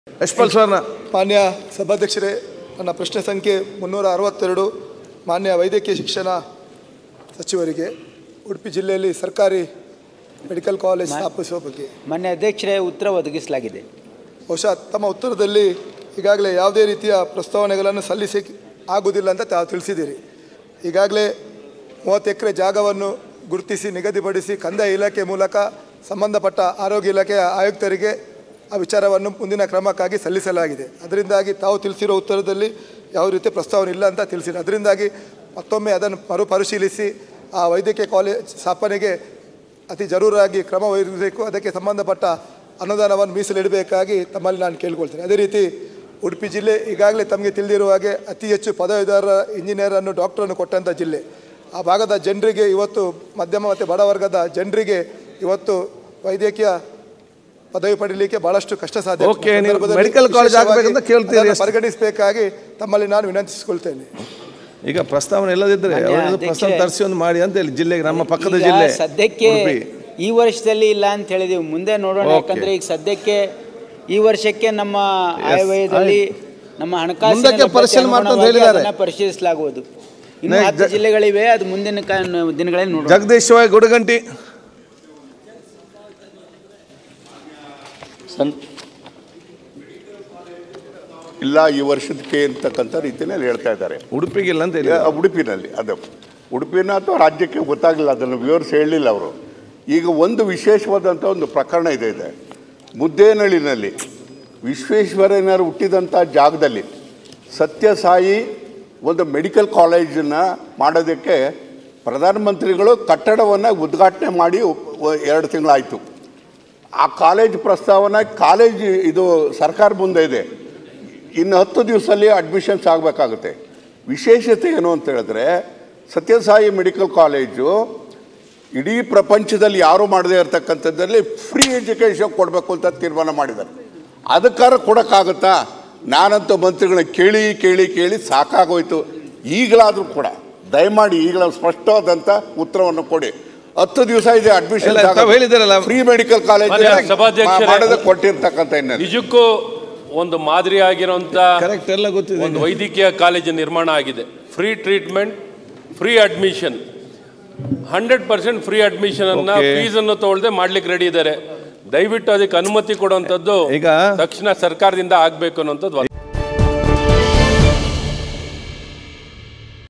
ಯಶ್ಪಾಲ್ ಸರ್ನ ಮಾನ್ಯ ಸಭಾಧ್ಯಕ್ಷರೇ ನನ್ನ ಪ್ರಶ್ನೆ ಸಂಖ್ಯೆ ಮುನ್ನೂರ ಅರವತ್ತೆರಡು ಮಾನ್ಯ ವೈದ್ಯಕೀಯ ಶಿಕ್ಷಣ ಸಚಿವರಿಗೆ ಉಡುಪಿ ಜಿಲ್ಲೆಯಲ್ಲಿ ಸರ್ಕಾರಿ ಮೆಡಿಕಲ್ ಕಾಲೇಜ್ ಸ್ಥಾಪಿಸುವ ಬಗ್ಗೆ ಮಾನ್ಯ ಅಧ್ಯಕ್ಷರೇ ಉತ್ತರ ಒದಗಿಸಲಾಗಿದೆ ಬಹುಶಃ ತಮ್ಮ ಉತ್ತರದಲ್ಲಿ ಈಗಾಗಲೇ ಯಾವುದೇ ರೀತಿಯ ಪ್ರಸ್ತಾವನೆಗಳನ್ನು ಸಲ್ಲಿಸಿ ಆಗುವುದಿಲ್ಲ ಅಂತ ತಾವು ತಿಳಿಸಿದ್ದೀರಿ ಈಗಾಗಲೇ ಮೂವತ್ತು ಎಕರೆ ಜಾಗವನ್ನು ಗುರುತಿಸಿ ನಿಗದಿಪಡಿಸಿ ಕಂದಾಯ ಇಲಾಖೆ ಮೂಲಕ ಸಂಬಂಧಪಟ್ಟ ಆರೋಗ್ಯ ಇಲಾಖೆಯ ಆಯುಕ್ತರಿಗೆ ಆ ವಿಚಾರವನ್ನು ಮುಂದಿನ ಕ್ರಮಕ್ಕಾಗಿ ಸಲ್ಲಿಸಲಾಗಿದೆ ಅದರಿಂದಾಗಿ ತಾವು ತಿಳಿಸಿರೋ ಉತ್ತರದಲ್ಲಿ ಯಾವ ರೀತಿ ಪ್ರಸ್ತಾವನೆ ಇಲ್ಲ ಅಂತ ತಿಳಿಸಿರಿ ಅದರಿಂದಾಗಿ ಮತ್ತೊಮ್ಮೆ ಅದನ್ನು ಮರುಪರಿಶೀಲಿಸಿ ಆ ವೈದ್ಯಕೀಯ ಕಾಲೇಜ್ ಸ್ಥಾಪನೆಗೆ ಅತಿ ಜರೂರಾಗಿ ಕ್ರಮ ವಹಿಸಬೇಕು ಅದಕ್ಕೆ ಸಂಬಂಧಪಟ್ಟ ಅನುದಾನವನ್ನು ಮೀಸಲಿಡಬೇಕಾಗಿ ತಮ್ಮಲ್ಲಿ ನಾನು ಕೇಳ್ಕೊಳ್ತೇನೆ ಅದೇ ರೀತಿ ಉಡುಪಿ ಜಿಲ್ಲೆ ಈಗಾಗಲೇ ತಮಗೆ ತಿಳಿದಿರುವ ಹಾಗೆ ಅತಿ ಹೆಚ್ಚು ಪದವೀಧರ ಇಂಜಿನಿಯರನ್ನು ಡಾಕ್ಟರನ್ನು ಕೊಟ್ಟಂಥ ಜಿಲ್ಲೆ ಆ ಭಾಗದ ಜನರಿಗೆ ಇವತ್ತು ಮಧ್ಯಮ ಮತ್ತು ಬಡವರ್ಗದ ಜನರಿಗೆ ಇವತ್ತು ವೈದ್ಯಕೀಯ ಪದವಿ ಪಡೀಲಿಕ್ಕೆ ಬಹಳಷ್ಟು ಕಷ್ಟ ಸಾಧ್ಯ Okay, ನೀವು ಸಂದರ್ಭದಲ್ಲಿ medical college ಆಗ್ಬೇಕಂತ ವಿಶೇಷವಾಗಿ ಕೇಳ್ತೀರಿ ಅದನ್ನು ಅಷ್ಟೇ. ಪರಿಗಣಿಸಬೇಕಾಗಿ ತಮ್ಮಲ್ಲಿ ನಾನು ವಿನಂತಿಸಿಕೊಳ್ತೇನೆ ಈಗ ಪ್ರಸ್ತಾವನೆ ಇಲ್ಲದಿದ್ದರೆ ಮಾನ್ಯ ಅವರದ್ದು ಪ್ರಸ್ತಾವನೆ ಅಧ್ಯಕ್ಷರೇ, ತರಿಸಿ ಒಂದು ಮಾಡಿ ಅಂತ ಹೇಳಿ ಜಿಲ್ಲೆಗೆ ನಮ್ಮ ಪಕ್ಕದ ಈಗ ಜಿಲ್ಲೆ ಸದ್ಯಕ್ಕೆ ಉಡುಪಿ ಈ ವರ್ಷದಲ್ಲಿ ಇಲ್ಲ ಅಂತ ಹೇಳಿದೀವಿ ಮುಂದೆ ನೋಡೋಣ Okay. ಯಾಕಂದ್ರೆ ಈಗ ಸದ್ಯಕ್ಕೆ ಈ ವರ್ಷಕ್ಕೆ ನಮ್ಮ ಆಯವ್ಯಯದಲ್ಲಿ ನಮ್ಮ ಹಣಕಾಸಿನ ಮುಂದಕ್ಕೆ ಲಭ್ಯತೆ ಪರಿಶೀಲನೆ ಮಾಡ್ತಾ ಅಂತ ಅನುಗುಣವಾಗಿ ಹೇಳಿದ್ದಾರೆ. ಅದನ್ನ ಪರಿಶೀಲಿಸಲಾಗುವುದು ಇನ್ನು ನೇ- ಹತ್ತು ಜ- ಜಿಲ್ಲೆಗಳಿವೆ ಅದು ಮುಂದಿನ ಕ- ದಿನಗಳಲ್ಲಿ ನೋಡೋಣ ಜಗದೀಶ್ ಗುಡಗಂಟಿ ಸನ್ ಇಲ್ಲ ಈ ವರ್ಷದಕ್ಕೆ ಅಂತಕ್ಕಂಥ ರೀತಿಯಲ್ಲಿ ಹೇಳ್ತಾ ಇದ್ದಾರೆ ಉಡುಪಿಗಿಲ್ಲ ಅಂತ ಹೇಳಿ ಈಗ ಉಡುಪಿನಲ್ಲಿ ಅದು ಉಡುಪಿನ ಅಥವಾ ರಾಜ್ಯಕ್ಕೆ ಗೊತ್ತಾಗಲಿಲ್ಲ ಅದನ್ನು ವಿವರಿಸಿ ಹೇಳಲಿಲ್ಲ ಅವರು ಈಗ ಒಂದು ವಿಶೇಷವಾದಂಥ ಒಂದು ಪ್ರಕರಣ ಇದೆ ಇದೆ ಮುದ್ದೇನಹಳ್ಳಿನಲ್ಲಿ ವಿಶ್ವೇಶ್ವರಯ್ಯನವರು ಹುಟ್ಟಿದಂಥ ಜಾಗದಲ್ಲಿ ಸತ್ಯಸಾಯಿ ಒಂದು ಮೆಡಿಕಲ್ ಕಾಲೇಜನ್ನು ಮಾಡೋದಕ್ಕೆ ಪ್ರಧಾನಮಂತ್ರಿಗಳು ಕಟ್ಟಡವನ್ನು ಉದ್ಘಾಟನೆ ಮಾಡಿ ಒ- ಎರಡು ತಿಂಗಳಾಯಿತು ಆ ಕಾಲೇಜ್ ಪ್ರಸ್ತಾವನ ಕಾಲೇಜ್ ಇದು ಸರ್ಕಾರ ಮುಂದೆ ಇದೆ ಇನ್ನು ಹತ್ತು ದಿವಸದಲ್ಲಿ ಅಡ್ಮಿಷನ್ಸ್ ಆಗಬೇಕಾಗುತ್ತೆ ವಿಶೇಷತೆ ಏನು ಅಂತ ಹೇಳಿದ್ರೆ ಸತ್ಯಸಾಯಿ ಮೆಡಿಕಲ್ ಕಾಲೇಜು ಇಡೀ ಪ್ರಪಂಚದಲ್ಲಿ ಯಾರೂ ಮಾಡದೇ ಇರತಕ್ಕಂಥದ್ದಲ್ಲಿ ಫ್ರೀ ಎಜುಕೇಷನ್ ಕೊಡಬೇಕು ಅಂತ ತೀರ್ಮಾನ ಮಾಡಿದ್ದಾರೆ ಅದಕ್ಕಾರ ಕೊಡೋಕ್ಕಾಗುತ್ತಾ ನಾನಂತೂ ಮಂತ್ರಿಗಳನ್ನ ಕೇಳಿ ಕೇಳಿ ಕೇಳಿ ಸಾಕಾಗೋಯ್ತು ಈಗಲಾದರೂ ಕೂಡ ದಯಮಾಡಿ ಈಗಲ ಸ್ಪಷ್ಟವಾದಂಥ ಉತ್ತರವನ್ನು ಕೊಡಿ ಹತ್ತು ದಿವಸ ಇದೆ ಅಡ್ಮಿಷನ್ ಇಲ್ಲ, ತಾವು ಹೇಳಿದ್ದೀರಲ್ಲ. ಫ್ರೀ ಮೆಡಿಕಲ್ ಕಾಲೇಜ್ ಮಾನ್ಯ ಸಭಾಧ್ಯಕ್ಷರೇ, ಮಾಡೋದಕ್ಕೆ ಕೊಟ್ಟಿರ್ತಕ್ಕಂಥ ಹಿನ್ನೆಲೆ ನಿಜಕ್ಕೂ ಒಂದು ಮಾದರಿ ಆಗಿರುವಂತ ಕರೆಕ್ಟ್ ಎಲ್ಲ ಗೊತ್ತಿದೆ ಒಂದು ವೈದ್ಯಕೀಯ ಕಾಲೇಜು ನಿರ್ಮಾಣ ಆಗಿದೆ free treatment free admission hundred percent free admission ಅನ್ನ Okay. ಫೀಸ್ ಅನ್ನು ತಗೊಳ್ದೆ ಮಾಡ್ಲಿಕ್ಕೆ ರೆಡಿ ಇದ್ದಾರೆ ದಯವಿಟ್ಟು ಅದಕ್ಕೆ ಅನುಮತಿ ಕೊಡುವಂತದ್ದು ಈಗ- ತಕ್ಷಣ ಸರ್ಕಾರದಿಂದ ಆಗ್ಬೇಕು ಅನ್ನುವಂಥದ್ದು